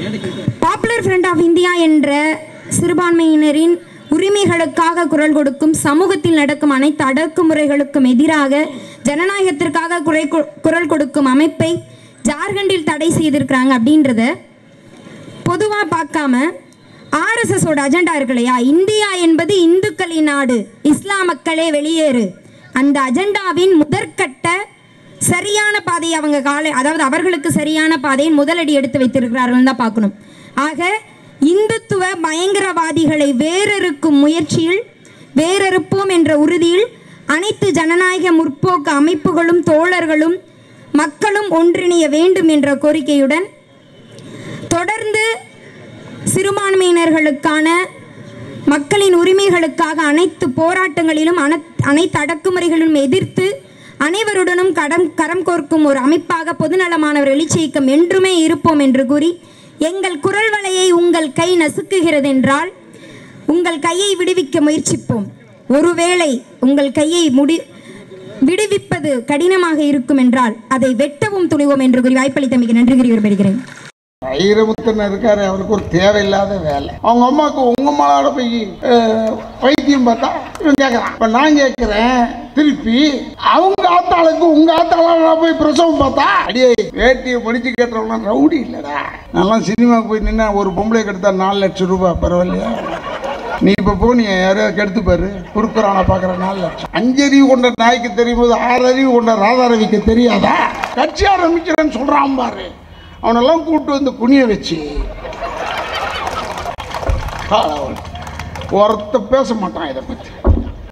popular front of India என்ற சிறுபான்மையினரின் உரிமைகளுக்காக குரல் கொடுக்கும் சமூகத்தில் நடக்கும் அனைத்து அடக்குமுறைகளுக்கும் எதிராக ஜனநாயகத்திற்காக குறை கொ- குரல் கொடுக்கும் அமைப்பை ஜார்க்கண்டில் தடை செய்திருக்கிறாங்க அப்படின்றத பொதுவாக பார்க்காம ஆர்எஸ்எஸோட அஜெண்டா இருக்கு இல்லையா இந்தியா என்பது இந்துக்களின் நாடு இஸ்லாம் மக்களே வெளியேறு அந்த அஜெண்டாவின் முதற்கட்ட சரியான பாதையை அவங்க காலை அதாவது அவர்களுக்கு சரியான பாதையை முதலடி எடுத்து வைத்திருக்கிறார்கள் தான் பார்க்கணும் ஆக இந்துத்துவ பயங்கரவாதிகளை வேறறுக்கும் முயற்சியில் வேறறுப்போம் என்ற உறுதியில் அனைத்து ஜனநாயக முற்போக்கு அமைப்புகளும் தோழர்களும் மக்களும் ஒன்றிணைய வேண்டும் என்ற கோரிக்கையுடன் தொடர்ந்து சிறுபான்மையினர்களுக்கான மக்களின் உரிமைகளுக்காக அனைத்து போராட்டங்களிலும் அன- அனைத்து அடக்குமுறைகளிலும் எதிர்த்து அனைவருடனும் கடம் கரம் கோர்க்கும் ஒரு அமைப்பாக பொதுநலமானவர் எழுச்சி இயக்கம் என்றுமே இருப்போம் என்று கூறி எங்கள் குரல் வலையை உங்கள் கை நசுக்குகிறது என்றால் உங்கள் கையை விடுவிக்க முயற்சிப்போம் ஒருவேளை உங்கள் கையை முடி விடுவிப்பது கடினமாக இருக்கும் என்றால் அதை வெட்டவும் துணிவோம் என்று கூறி வாய்ப்பளித்தமைக்கு நன்றி கூறி விரும்புகிறேன் ஐரமுத்தன் இருக்காரு அவருக்கு ஒரு தேவையில்லாத வேலை அவங்க அம்மாவுக்கு உங்க மாலாட போய் அஹ், வைத்தியம் பார்த்தா இவன் கேட்கறான் இப்ப நான் கேட்கிறேன் திருப்பி அவங்க ஆத்தாளுக்கு உங்க ஆத்தாள போய் பிரசவம் பார்த்தா அடியே வேட்டியை முடிச்சு கேட்டுறவங்க ரவுடி இல்லடா நான்லாம் சினிமாவுக்கு போய் நின்னா ஒரு பொம்பளை கெடுத்தா நாலு லட்சம் ரூபாய் பரவாயில்லையா நீ இப்ப போ நீ யாரையாவது கெடுத்து பாரு குறுக்குறான பாக்குற நாலு லட்சம் அஞ்சறிவு கொண்ட நாய்க்கு தெரியும் போது ஆறு அறிவு கொண்ட ராதாரவிக்கு தெரியாதா கட்சி ஆரம்பிக்கிறேன்னு சொல்றான் பாரு அவனெல்லாம் கூட்டு வந்து குனிய வச்சு ஒருத்த பேச மாட்டான் இதை பத்தி